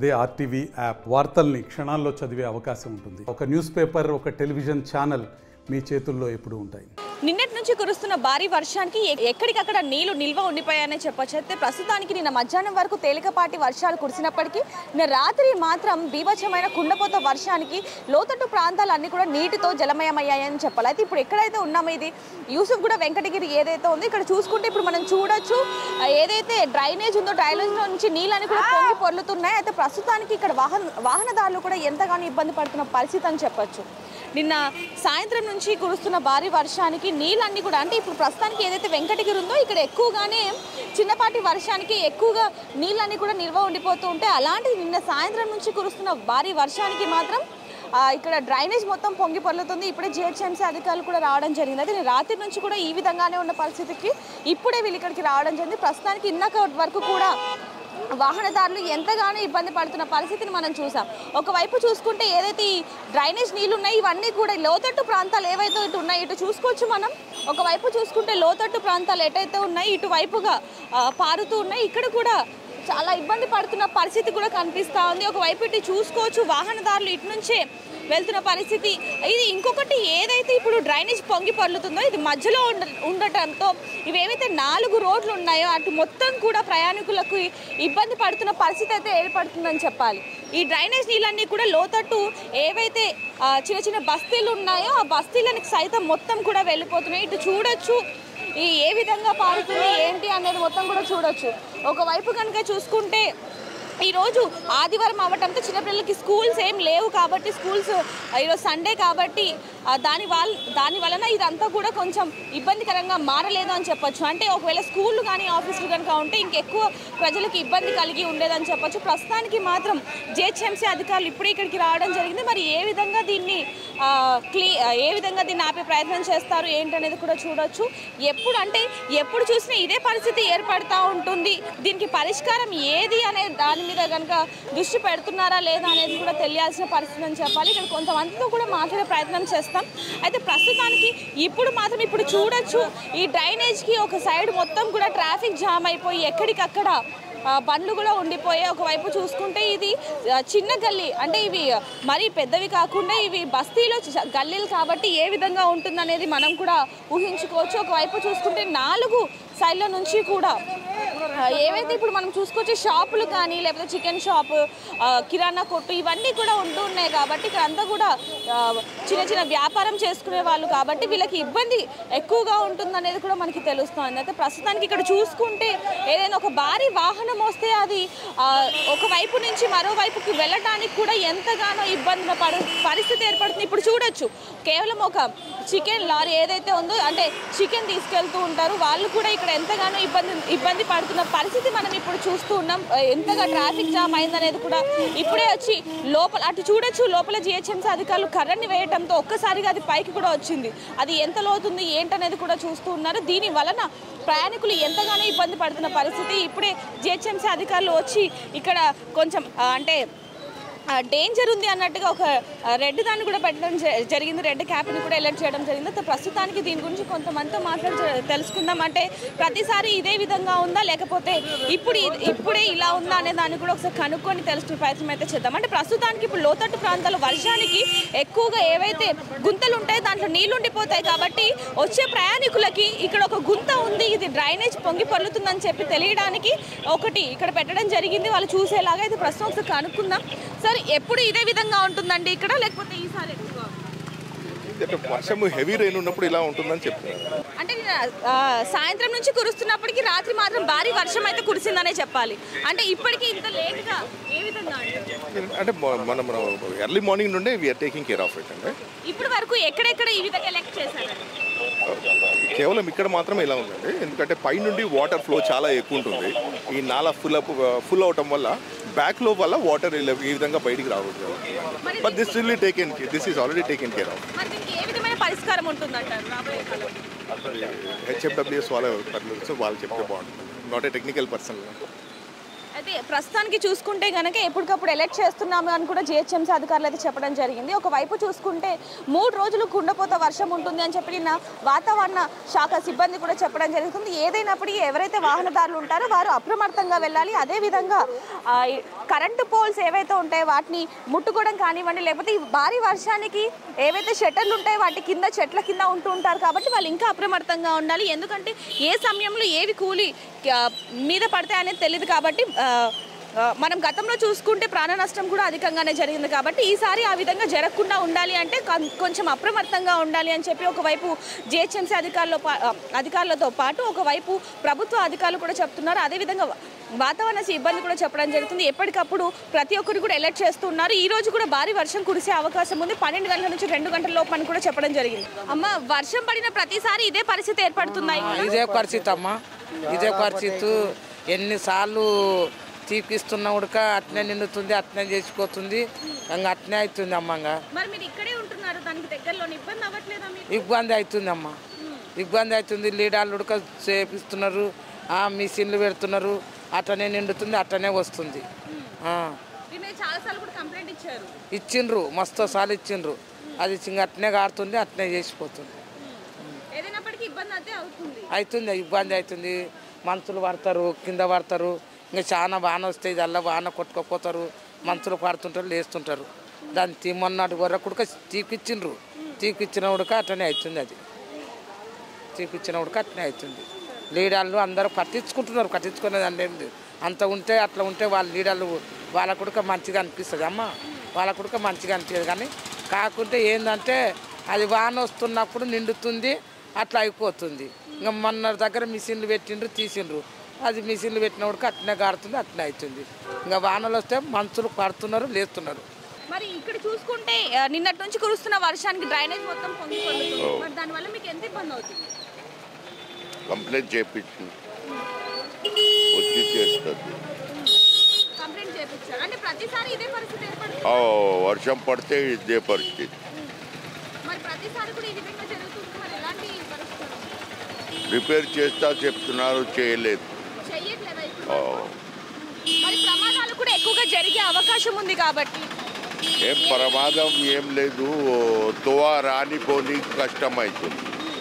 అదే RTV app వార్తల్ని క్షణాల్లో చదివే అవకాశం ఉంటుంది ఒక న్యూస్ పేపర్ ఒక టెలివిజన్ ఛానల్ మీ చేతుల్లో ఎప్పుడూ ఉంటాయి నిన్నటి నుంచి కురుస్తున్న భారీ వర్షానికి ఎ- ఎక్కడికక్కడ నీళ్లు నిల్వ ఉండిపోయాయని చెప్పొచ్చు అయితే ప్రస్తుతానికి నిన్న మధ్యాహ్నం వరకు తేలికపాటి వర్షాలు కురిసినప్పటికీ నిన్న రాత్రి మాత్రం బీభత్సమైన కుండపోత వర్షానికి లోతట్టు ప్రాంతాలన్నీ కూడా నీటితో జలమయమయ్యాయని చెప్పాలి అయితే ఇప్పుడు ఎక్కడైతే ఉన్నామో ఇది యూసుఫ్ కూడా వెంకటగిరి ఏదైతే ఉందో ఇక్కడ చూసుకుంటే ఇప్పుడు మనం చూడొచ్చు ఆ, ఏదైతే డ్రైనేజ్ ఉందో డ్రైనేజ్ నుంచి నీళ్ళని కూడా పొంగి పొర్లుతున్నాయి అయితే ప్రస్తుతానికి ఇక్కడ వాహన వాహనదారులు కూడా ఎంతగానో ఇబ్బంది పడుతున్న పరిస్థితి అని చెప్పొచ్చు నిన్న సాయంత్రం నుంచి కురుస్తున్న భారీ వర్షానికి నీళ్ళన్నీ కూడా అంటే ఇప్పుడు ప్రస్తుతానికి ఏదైతే వెంకటగిరి ఉందో ఇక్కడ ఎక్కువగానే చిన్నపాటి వర్షానికి ఎక్కువగా నీళ్ళన్నీ కూడా నిల్వ ఉండిపోతూ ఉంటే అలాంటి నిన్న సాయంత్రం నుంచి కురుస్తున్న భారీ వర్షానికి మాత్రం ఆ, ఇక్కడ డ్రైనేజ్ మొత్తం పొంగి పొర్లుతుంది ఇప్పుడే జిహెచ్ఎంసీ అధికారులు కూడా రావడం జరిగింది అయితే నేను రాత్రి నుంచి కూడా ఈ విధంగానే ఉన్న పరిస్థితికి ఇప్పుడే వీళ్ళు ఇక్కడికి రావడం జరిగింది ప్రస్తుతానికి ఇందాక వరకు కూడా వాహనదారులు ఎంతగానో ఇబ్బంది పడుతున్న పరిస్థితిని మనం చూసాం ఒకవైపు చూసుకుంటే ఏదైతే ఈ డ్రైనేజ్ నీళ్లు ఉన్నాయి ఇవన్నీ కూడా లోతట్టు ప్రాంతాలు ఏవైతే ఇటు ఉన్నాయి ఇటు చూసుకోవచ్చు మనం ఒకవైపు చూసుకుంటే లోతట్టు ప్రాంతాలు ఎటైతే ఉన్నాయి ఇటువైపుగా ఆ, పారుతూ ఉన్నాయి ఇక్కడ కూడా చాలా ఇబ్బంది పడుతున్న పరిస్థితి కూడా కనిపిస్తూ ఉంది ఒకవైపు ఇటు చూసుకోవచ్చు వాహనదారులు ఇటు నుంచే వెళ్తున్న పరిస్థితి ఇది ఇంకొకటి ఏదైతే ఇప్పుడు డ్రైనేజ్ పొంగి పొర్లుతుందో ఇది మధ్యలో ఉండ ఉండటంతో ఇవి ఏవైతే నాలుగు రోడ్లు ఉన్నాయో అటు మొత్తం కూడా ప్రయాణికులకు ఇబ్బంది పడుతున్న పరిస్థితి అయితే ఏర్పడుతుందని చెప్పాలి ఈ డ్రైనేజ్ నీళ్ళన్నీ కూడా లోతట్టు ఏవైతే ఆ, చిన్న చిన్న బస్తీలు ఉన్నాయో ఆ బస్తీలకు సైతం మొత్తం కూడా వెళ్ళిపోతున్నాయి ఇటు చూడొచ్చు ఈ ఏ విధంగా పారుతుంది ఏంటి అనేది మొత్తం కూడా చూడొచ్చు ఒకవైపు కనుక చూసుకుంటే ఈరోజు ఆదివారం అవ్వటంతో చిన్నపిల్లలకి స్కూల్స్ ఏం లేవు కాబట్టి స్కూల్స్ ఈరోజు సండే కాబట్టి ఆ, దాని వల్ల దాని వలన ఇదంతా కూడా కొంచెం ఇబ్బందికరంగా మారలేదు అని చెప్పొచ్చు అంటే ఒకవేళ స్కూళ్ళు కానీ ఆఫీసులు కనుక ఉంటే ఇంకెక్కువ ప్రజలకు ఇబ్బంది కలిగి ఉండేదని చెప్పొచ్చు ప్రస్తుతానికి మాత్రం జేహెచ్ఎంసీ అధికారులు ఇప్పుడే ఇక్కడికి రావడం జరిగింది మరి ఏ విధంగా దీన్ని ఆ, క్లీ ఆ, ఏ విధంగా దీన్ని ఆపే ప్రయత్నం చేస్తారు ఏంటనేది కూడా చూడొచ్చు ఎప్పుడు అంటే ఎప్పుడు చూసినా ఇదే పరిస్థితి ఏర్పడతా ఉంటుంది దీనికి పరిష్కారం ఏది అనే దాని మీద కనుక దృష్టి పెడుతున్నారా లేదా అనేది కూడా తెలియాల్సిన పరిస్థితి అని చెప్పాలి ఇక్కడ కొంతమందితో కూడా మాట్లాడే ప్రయత్నం చేస్తాం అయితే ప్రస్తుతానికి ఇప్పుడు మాత్రం ఇప్పుడు చూడొచ్చు ఈ డ్రైనేజ్కి ఒక సైడ్ మొత్తం కూడా ట్రాఫిక్ జామ్ అయిపోయి ఎక్కడికక్కడ ఆ, బండ్లు కూడా ఉండిపోయాయి ఒకవైపు చూసుకుంటే ఇది ఆ, చిన్న గల్లీ అంటే ఇవి మరీ పెద్దవి కాకుండా ఇవి బస్తీలో చ- గల్లీలు కాబట్టి ఏ విధంగా ఉంటుందనేది మనం కూడా ఊహించుకోవచ్చు ఒకవైపు చూసుకుంటే నాలుగు సైడ్ల నుంచి కూడా ఆ, ఏవైతే ఇప్పుడు మనం చూసుకోవచ్చు షాపులు కానీ లేకపోతే చికెన్ షాప్ ఆ, కిరాణా కొట్టు ఇవన్నీ కూడా ఉంటూ ఉన్నాయి కాబట్టి ఇక్కడ అంతా కూడా ఆ, చిన్న చిన్న వ్యాపారం చేసుకునే వాళ్ళు కాబట్టి వీళ్ళకి ఇబ్బంది ఎక్కువగా ఉంటుందనేది కూడా మనకి తెలుస్తుంది అయితే ప్రస్తుతానికి ఇక్కడ చూసుకుంటే ఏదైనా ఒక భారీ వాహనం వస్తే అది ఆ, ఒక వైపు నుంచి మరో వైపుకి వెళ్ళడానికి కూడా ఎంతగానో ఇబ్బంది పడు పరిస్థితి ఏర్పడుతుంది ఇప్పుడు చూడొచ్చు కేవలం ఒక చికెన్ లారీ ఏదైతే ఉందో అంటే చికెన్ తీసుకెళ్తూ ఉంటారు వాళ్ళు కూడా ఇక్కడ ఎంతగానో ఇబ్బంది ఇబ్బంది పడుతున్న పరిస్థితి మనం ఇప్పుడు చూస్తూ ఉన్నాం ఆ, ఎంతగా ట్రాఫిక్ జామ్ అయిందనేది కూడా ఇప్పుడే వచ్చి లోపల అటు చూడొచ్చు లోపల జిహెచ్ఎంసీ అధికారులు కర్రని వేయటంతో ఒక్కసారిగా అది పైకి కూడా వచ్చింది అది ఎంత లోతుంది ఏంటనేది కూడా చూస్తూ ఉన్నారు దీని వలన ప్రయాణికులు ఎంతగానో ఇబ్బంది పడుతున్న పరిస్థితి ఇప్పుడే జిహెచ్ఎంసీ అధికారులు వచ్చి ఇక్కడ కొంచెం ఆ, అంటే డేంజర్ ఉంది అన్నట్టుగా ఒక రెడ్ దాన్ని కూడా పెట్టడం జ- జరిగింది రెడ్ క్యాప్ని కూడా ఎలర్ట్ చేయడం జరిగింది అయితే ప్రస్తుతానికి దీని గురించి కొంతమందితో మాట్లాడి జ- తెలుసుకుందాం అంటే ప్రతిసారి ఇదే విధంగా ఉందా లేకపోతే ఇప్పుడు ఇది- ఇప్పుడే ఇలా ఉందా అనే దాన్ని కూడా ఒకసారి కనుక్కొని తెలుసుకునే ప్రయత్నం అయితే చేద్దాం అంటే ప్రస్తుతానికి ఇప్పుడు లోతట్టు ప్రాంతాల వర్షానికి ఎక్కువగా ఏవైతే గుంతలు ఉంటాయో దాంట్లో నీళ్లు ఉండిపోతాయి కాబట్టి వచ్చే ప్రయాణికులకి ఇక్కడ ఒక గుంత ఉంది ఇది డ్రైనేజ్ పొంగి పొర్లుతుందని చెప్పి తెలియడానికి ఒకటి ఇక్కడ పెట్టడం జరిగింది వాళ్ళు చూసేలాగా అయితే ప్రస్తుతం ఒకసారి కనుక్కుందాం సార్ ఎప్పుడు ఇదే విధంగా ఉంటుందండి ఇక్కడ లేకపోతే ఈసారి ఎక్కువగా ఉంటుందా? అంటే వర్షము హెవీ రెయిన్ ఉన్నప్పుడు ఇలా ఉంటుందని చెప్తున్నారు అంటే నిన్న, ఆ, సాయంత్రం నుంచి కురుస్తున్నప్పటికీ రాత్రి మాత్రం భారీ వర్షం అయితే కురిసిందనే చెప్పాలి అంటే ఇప్పటికీ ఇంత లేట్గా ఏ విధంగా అంటే? అంటే మ- మనం ఎర్లీ మార్నింగ్ నుండే we are taking care of it అండి ఇప్పటి వరకు ఎక్కడెక్కడ ఈ విధంగా ఎలక్ట్ చేశారు కేవలం ఇక్కడ మాత్రమే ఇలా ఉందండి ఎందుకంటే పై నుండి వాటర్ ఫ్లో చాలా ఎక్కువ ఉంటుంది ఈ నాలా ఫుల్ అప్ ఫుల్ అవటం వల్ల బ్యాక్ లో వల్ల వాటర్ ఈ విధంగా బయటికి రావద్దు but this will taken this is already taken care of మరి దీనికి ఏ విధమైన పరిష్కారం ఉంటుందంటారు రాబోయే కాలంలో హెచ్ఎఫ్డబ్ల్యూఎస్ వాళ్ళ పర్లేదు సో వాళ్ళు చెప్తే బాగుంటుంది నాట్ ఏ టెక్నికల్ పర్సన్ అయితే ప్రస్తుతానికి చూసుకుంటే కనుక ఎప్పటికప్పుడు ఎలక్ట్ చేస్తున్నాము అని కూడా జిహెచ్ఎంసీ అధికారులు అయితే చెప్పడం జరిగింది ఒకవైపు చూసుకుంటే మూడు రోజులు కుండపోత వర్షం ఉంటుంది అని చెప్పి నిన్న వాతావరణ శాఖ సిబ్బంది కూడా చెప్పడం జరుగుతుంది ఏదైనప్పటికీ ఎవరైతే వాహనదారులు ఉంటారో వారు అప్రమత్తంగా వెళ్ళాలి అదేవిధంగా ఆ, ఈ కరెంటు పోల్స్ ఏవైతే ఉంటాయో వాటిని ముట్టుకోవడం కానివ్వండి లేకపోతే ఈ భారీ వర్షానికి ఏవైతే షట్టర్లు ఉంటాయో వాటి కింద చెట్ల కింద ఉంటూ ఉంటారు కాబట్టి వాళ్ళు ఇంకా అప్రమత్తంగా ఉండాలి ఎందుకంటే ఏ సమయంలో ఏవి కూలి ఆ, మీద పడతాయి అనేది తెలియదు కాబట్టి ఆ, ఆ, మనం గతంలో చూసుకుంటే ప్రాణ నష్టం కూడా అధికంగానే జరిగింది కాబట్టి ఈసారి ఆ విధంగా జరగకుండా ఉండాలి అంటే కొం- కొంచెం అప్రమత్తంగా ఉండాలి అని చెప్పి ఒకవైపు జిహెచ్ఎంసీ అధికారులు పా- ఆ, అధికారులతో పాటు ఒకవైపు ప్రభుత్వ అధికారులు కూడా చెప్తున్నారు అదేవిధంగా వా- వాతావరణ సిబ్బంది కూడా చెప్పడం జరుగుతుంది ఎప్పటికప్పుడు ప్రతి ఒక్కరు కూడా ఎలర్ట్ చేస్తున్నారు ఈ రోజు కూడా భారీ వర్షం కురిసే అవకాశం ఉంది పన్నెండు గంటల నుంచి రెండు గంటల లోపు అని కూడా చెప్పడం జరిగింది అమ్మ వర్షం పడిన ప్రతిసారి ఇదే పరిస్థితి ఏర్పడుతున్నాయి ఇదే పరిస్థితి అమ్మా ఇదే పరిస్థితి ఎన్నిసార్లు తీపిస్తున్నా ఉడక అట్నే నిండుతుంది అట్నే చేసిపోతుంది ఇంకా అట్నే అవుతుంది అమ్మ ఇంకా మరి మీరు ఇక్కడే ఉంటున్నారు దానికి దగ్గరలో ఇబ్బంది అవ్వట్లేదా మీకు ఇబ్బంది అవుతుంది అమ్మ ఇబ్బంది అవుతుంది లీడాలు ఉడక చేపిస్తున్నారు ఆ మిషన్లు పెడుతున్నారు అట్లనే నిండుతుంది అట్లనే వస్తుంది ఆ. మీ మీద చాలాసార్లు కూడా కంప్లైంట్ ఇచ్చారు ఇచ్చిండ్రు మస్తు సార్లు ఇచ్చిండ్రు అది ఇంక అట్నే కారుతుంది అట్నే చేసిపోతుంది ఏదైనప్పటికీ ఇబ్బంది అయితే అవుతుంది అవుతుంది ఇబ్బంది అవుతుంది మనుషులు పడతారు కింద పడతారు ఇంకా చాలా వాన వస్తాయి అలా వాన కొట్టుకోపోతారు మనుషులు పడుతుంటారు లేస్తుంటారు దాన్ని తీమన్నాడు వరకు కూడా తీపిచ్చిండ్రు తీపిచ్చిన ఉడక అట్లనే అవుతుంది అది తీపిచ్చిన ఉడక అట్లనే అవుతుంది లీడర్లు అందరూ పట్టించుకుంటున్నారు పట్టించుకునేది అంటే అంత ఉంటే అట్లా ఉంటే వాళ్ళ లీడర్లు వాళ్ళ కుడక మంచిగా అనిపిస్తుంది అమ్మ వాళ్ళ కుడక మంచిగా అనిపించదు కానీ కాకుంటే ఏంటంటే అది వాన వస్తున్నప్పుడు నిండుతుంది అట్లా అయిపోతుంది ఇంకా మొన్న దగ్గర మిషన్లు పెట్టిండ్రు తీసిండ్రు అది మిషన్లు పెట్టినప్పుడు అట్నే కారుతుంది అట్నే అవుతుంది ఇంకా వానలు వస్తే మనుషులు పడుతున్నారు లేస్తున్నారు మరి ఇక్కడ చూసుకుంటే ఆ, నిన్నటి నుంచి కురుస్తున్న వర్షానికి డ్రైనేజ్ మొత్తం పొంగి పొందుతుంది మరి దానివల్ల మీకు ఎంత ఇబ్బంది అవుతుంది కంప్లైంట్ చేయించింది వచ్చి చేస్తుంది కంప్లైంట్ చేపించారు అంటే ప్రతిసారి ఇదే పరిస్థితి ఏర్పడుతుంది ఆ, వర్షం పడితే ఇదే పరిస్థితి మరి ప్రతిసారి కూడా ఈ విధంగా జరుగుతుంది మరి ఎలాంటి పరిస్థితులు రిపేర్ చేస్తా చెప్తున్నారు చేయలేదు చెయ్యట్లేదా ఇప్పుడు ఆ, మరి ప్రమాదాలు కూడా ఎక్కువగా జరిగే అవకాశం ఉంది కాబట్టి ఏం ప్రమాదం ఏం లేదు తువా రానిపోని కష్టం అవుతుంది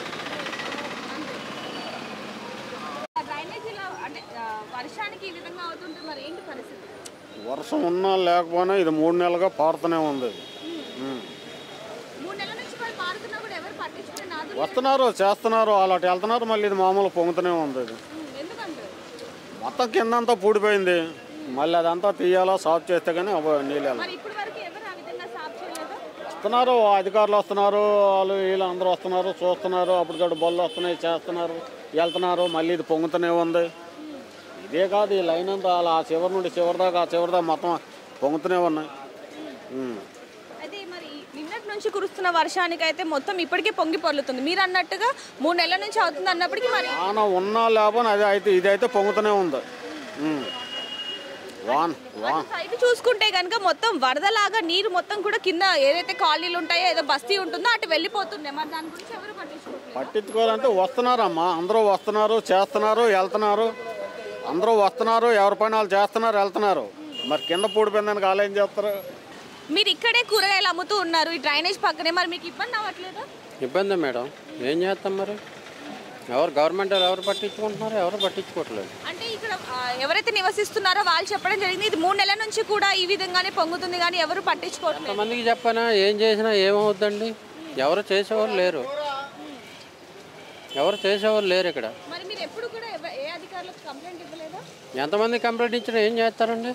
ఆ డ్రైనేజ్ ఇలా అంటే ఆ, వర్షానికి ఈ విధంగా అవుతుంటే మరి ఏంటి పరిస్థితి వర్షం ఉన్నా లేకపోయినా ఇది మూడు నెలలుగా పారుతూనే ఉంది ఉమ్. మూడు నెలల నుంచి మరి మారుతున్నా కూడా ఎవరు పట్టించుకునే నాదు వస్తున్నారు చేస్తున్నారు అలాంటి వెళ్తున్నారు మళ్ళీ ఇది మామూలు పొంగుతూనే ఉంది ఇది ఎందుకంటే మొత్తం కిందంతా పూడిపోయింది మళ్ళీ అదంతా తీయాలో సాఫ్ చేస్తే కానీ అవ్వ నీళ్ళు వెళ్ళవు. మరి ఇప్పటి వరకు ఎవరు ఆ విధంగా సాఫ్ చేయలేదు వస్తున్నారు అధికారులు వస్తున్నారు వాళ్ళు వీళ్ళు అందరూ వస్తున్నారు చూస్తున్నారు అప్పటికప్పుడు బళ్ళు వస్తున్నాయి చేస్తున్నారు వెళ్తున్నారు మళ్ళీ ఇది పొంగుతూనే ఉంది ఇదే కాదు ఈ లైన్ అంతా అలా ఆ చివరి నుండి చివరి దాకా ఆ చివరి దాకా మొత్తం పొంగుతూనే ఉన్నాయి ఉమ్. అయితే మరి నిన్నటి నుంచి కురుస్తున్న వర్షానికి అయితే మొత్తం ఇప్పటికే పొంగి పొర్లుతుంది మీరు అన్నట్టుగా మూడు నెలల నుంచి అవుతుంది అన్నప్పటికీ మరి వాన ఉన్నా లేకపోయినా అదే అయితే ఇదైతే పొంగుతూనే ఉంది ఉమ్. వాన వాన అటు సైడ్ చూసుకుంటే కనుక మొత్తం వరదలాగా నీరు మొత్తం కూడా కింద ఏదైతే కాలనీలు ఉంటాయో ఏదో బస్తీ ఉంటుందో అటు వెళ్ళిపోతుంది మరి దాని గురించి ఎవరు పట్టించుకోవట్లేదు పట్టించుకోవాలంటే వస్తున్నారమ్మా అందరూ వస్తున్నారు చేస్తున్నారు వెళ్తున్నారు అందరూ వస్తున్నారు ఎవరి పని వాళ్ళు చేస్తున్నారు వెళ్తున్నారు మరి కింద పూడిపోయిందని వాళ్ళు ఏం చేస్తారు మీరు ఇక్కడే కూరగాయలు అమ్ముతూ ఉన్నారు ఈ డ్రైనేజ్ పక్కనే మరి మీకు ఇబ్బంది అవ్వట్లేదా ఇబ్బంది మేడం ఏం చేస్తాం మరి ఎవరు గవర్నమెంట్ వాళ్ళు ఎవరు పట్టించుకుంటున్నారు ఎవరు పట్టించుకోవట్లేదు అంటే ఇక్కడ ఆ, ఎవరైతే నివసిస్తున్నారో వాళ్ళు చెప్పడం జరిగింది ఇది మూడు నెలల నుంచి కూడా ఈ విధంగానే పొంగుతుంది కానీ ఎవరు పట్టించుకోవట్లేదు ఎంతమందికి చెప్పనా ఏం చేసినా ఏమవుద్దండి ఎవరు చేసేవాళ్ళు లేరు ఎవరు చేసేవాళ్ళు లేరు ఇక్కడ మరి మీరు ఎప్పుడు కూడా ఎవ- ఏ అధికారులకు కంప్లైంట్ ఇవ్వలేదా ఎంతమంది కంప్లైంట్ ఇచ్చినా ఏం చేస్తారండి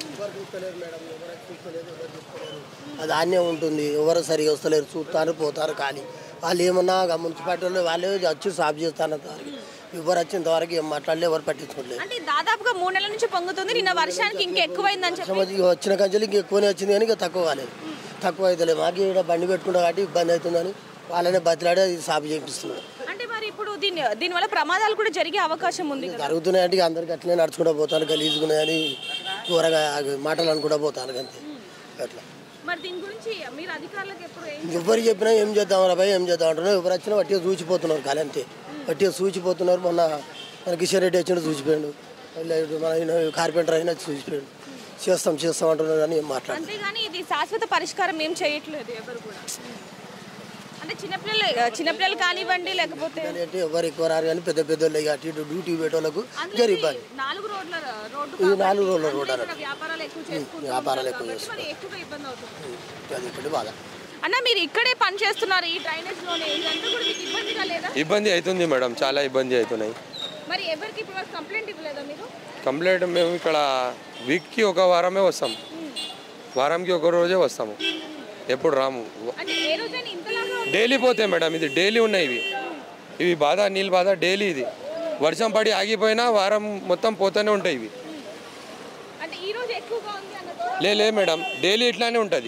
అది ఆన్నే ఉంటుంది ఎవరు సరిగా వస్తలేరు చూస్తారు పోతారు కానీ వాళ్ళు ఏమన్నా ఆ మున్సిపాలిటీ వాళ్ళు వాళ్ళే వచ్చి సాఫ్ చేస్తాను ఎవరు వచ్చేంత వరకు ఏం మాట్లాడలే ఎవరు పట్టించుకోలేదు అంటే దాదాపుగా మూడు నెలల నుంచి పొంగుతుంది నిన్న వర్షానికి ఇంకా ఎక్కువైందని చెప్పి ఇక వచ్చిన కంచెలు ఇంక ఎక్కువనే వచ్చింది కానీ ఇక తక్కువ కాలేదు తక్కువ అవుతలేదు మాకు ఇక్కడ బండి పెట్టుకుంటా కాబట్టి ఇబ్బంది అవుతుందని వాళ్ళనే బతిలాడి అది సాఫ్ చేపిస్తున్నారు అంటే మరి ఇప్పుడు దీని దీనివల్ల ప్రమాదాలు కూడా జరిగే అవకాశం ఉంది కదా జరుగుతున్నాయంటే ఇక అందరికి అట్లనే నడుచుకుంటూ పోతాను గలీజుకున్నాయని ఘోరంగా మాటలు అనుకుంటూ పోతాను అంతే అట్లా మరి దీని గురించి మీరు అధికారులకు ఎప్పుడు ఏం ఎవరు చెప్పినా ఏం చేద్దాం రా భయ్ ఏం చేద్దాం అంటున్నారు ఎవరు వచ్చినా వట్టిగా చూచిపోతున్నారు కాలే అంతే వట్టిగా చూచిపోతున్నారు మొన్న మన కిషన్ రెడ్డి వచ్చినట్టు చూచిపోయాడు లేదు మన ఈయన కార్పెంటర్ అయినా చూసిపోయాడు చేస్తాం చేస్తాం అంటున్నారు కానీ ఏం మాట్లాడు అంతేగాని ఇది శాశ్వత పరిష్కారం ఏం చేయట్లేదు ఎవరు కూడా అంటే చిన్నపిల్లలు చిన్నపిల్లలు కానివ్వండి లేకపోతే అంటే ఎవరు ఎక్కువ రారు కానీ పెద్ద పెద్ద వాళ్ళు అటు ఇటు డ్యూటీ పెట్టేవాళ్ళకు అందులో జరి ఇది ఇబ్బంది నాలుగు రోడ్ల రోడ్డు ఇది కాబట్టి నాలుగు రోడ్ల రోడ్డు అందరూ అన్నట్టు. ఇక్కడ వ్యాపారాలు ఎక్కువ చేసుకుంటూ వ్యాపారాలు ఉంటారు ఎక్కువ కాబట్టి మరి ఎక్కువగా ఇబ్బంది అవుతుంది అది ఒకటి బాధ అన్న మీరు ఇక్కడే పని చేస్తున్నారు ఈ డ్రైనేజ్ లోనే ఇదంతా కూడా మీకు ఇబ్బందిగా లేదా ఇబ్బంది అవుతుంది మేడం చాలా ఇబ్బంది అవుతున్నాయి మరి ఎవరికి ఇప్పుడు వరకు కంప్లైంట్ ఇవ్వలేదా మీరు కంప్లైంట్ మేము ఇక్కడ వీక్కి ఒక వారమే వస్తాం వారంకి ఒక రోజే వస్తాము ఎప్పుడు రాము అంటే ఏ రోజైనా ఇంతలాగా డైలీ పోతాయి మేడం ఇది డైలీ ఉన్నాయి ఇవి ఇవి బాధ నీళ్ళు బాధ డైలీ ఇది వర్షం పడి ఆగిపోయినా వారం మొత్తం పోతూనే ఉంటాయి ఇవి అంటే ఈ రోజు ఎక్కువగా ఉంది అన్నట్టు లే లే మేడం డైలీ ఇట్లానే ఉంటుంది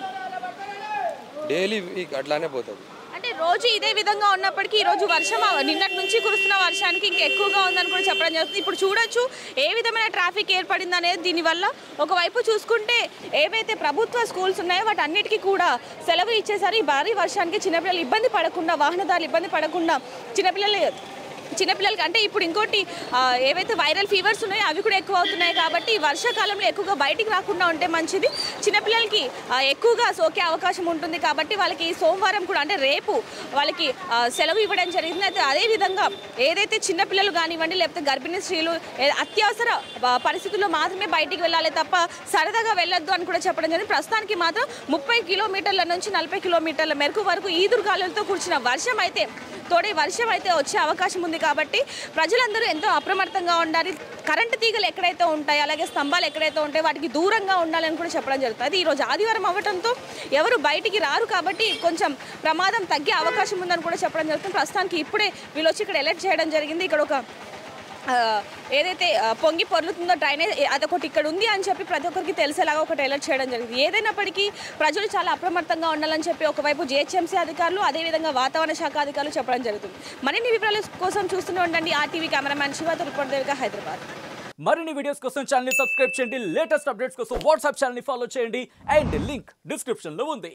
డైలీ వీక్ అట్లానే పోతుంది అంటే రోజు ఇదే విధంగా ఉన్నప్పటికీ ఈ రోజు వర్షం ఆ- నిన్నటి నుంచి కురుస్తున్న వర్షానికి ఇంకా ఎక్కువగా ఉందని కూడా చెప్పడం జరుగుతుంది ఇప్పుడు చూడొచ్చు ఏ విధమైన ట్రాఫిక్ ఏర్పడింది అనేది దీనివల్ల ఒకవైపు చూసుకుంటే ఏవైతే ప్రభుత్వ స్కూల్స్ ఉన్నాయో వాటి అన్నిటికీ కూడా సెలవు ఇచ్చేసరి ఈ భారీ వర్షానికి చిన్నపిల్లలు ఇబ్బంది పడకుండా వాహనదారులు ఇబ్బంది పడకుండా చిన్నపిల్లలు చిన్నపిల్లలకి అంటే ఇప్పుడు ఇంకోటి ఆ, ఏవైతే వైరల్ ఫీవర్స్ ఉన్నాయో అవి కూడా ఎక్కువ అవుతున్నాయి కాబట్టి ఈ వర్షాకాలంలో ఎక్కువగా బయటికి రాకుండా ఉంటే మంచిది చిన్నపిల్లలకి ఆ, ఎక్కువగా సోకే అవకాశం ఉంటుంది కాబట్టి వాళ్ళకి సోమవారం కూడా అంటే రేపు వాళ్ళకి ఆ, సెలవు ఇవ్వడం జరిగింది అయితే అదే విధంగా ఏదైతే చిన్నపిల్లలు కానివ్వండి లేకపోతే గర్భిణీ స్త్రీలు ఏ- అత్యవసర ఆ, పరిస్థితుల్లో మాత్రమే బయటికి వెళ్ళాలి తప్ప సరదాగా వెళ్ళొద్దు అని కూడా చెప్పడం జరిగింది ప్రస్తుతానికి మాత్రం ముప్పై కిలోమీటర్ల నుంచి నలభై కిలోమీటర్ల మేరకు వరకు ఈదురుగాలులతో కూర్చున్న వర్షం అయితే తోడే వర్షం అయితే వచ్చే అవకాశం ఉంది కాబట్టి ప్రజలందరూ ఎంతో అప్రమత్తంగా ఉండాలి కరెంటు తీగలు ఎక్కడైతే ఉంటాయి అలాగే స్తంభాలు ఎక్కడైతే ఉంటాయి వాటికి దూరంగా ఉండాలని కూడా చెప్పడం జరుగుతుంది ఈ రోజు ఆదివారం అవ్వడంతో ఎవరు బయటికి రారు కాబట్టి కొంచెం ప్రమాదం తగ్గే అవకాశం ఉందని కూడా చెప్పడం జరుగుతుంది ప్రస్తుతానికి ఇప్పుడే వీళ్ళు వచ్చి ఇక్కడ ఎలర్ట్ చేయడం జరిగింది ఇక్కడ ఒక ఆ, ఏదైతే ఆ, పొంగి పొర్లుతుందో డ్రైనేజ్ ఏ- అదొకటి ఇక్కడ ఉంది అని చెప్పి ప్రతి ఒక్కరికి తెలిసేలాగా ఒకటి అలర్ట్ చేయడం జరిగింది ఏదైనప్పటికీ ప్రజలు చాలా అప్రమత్తంగా ఉండాలని చెప్పి ఒకవైపు జిహెచ్ఎంసీ అధికారులు అదేవిధంగా వాతావరణ శాఖ అధికారులు చెప్పడం జరుగుతుంది మరిన్ని వివరాల కోసం చూస్తూనే ఉండండి ఆర్టీవీ కెమెరామ్యాన్ శివతో రిపోర్ట్ దేవిక హైదరాబాద్ మరిన్ని వీడియోస్ కోసం ఛానల్ సబ్స్క్రైబ్ చేయండి లేటెస్ట్ అప్డేట్స్ కోసం వాట్సాప్ ఛానల్ ఫాలో చేయండి అండ్ లింక్ డిస్క్రిప్షన్ లో ఉంది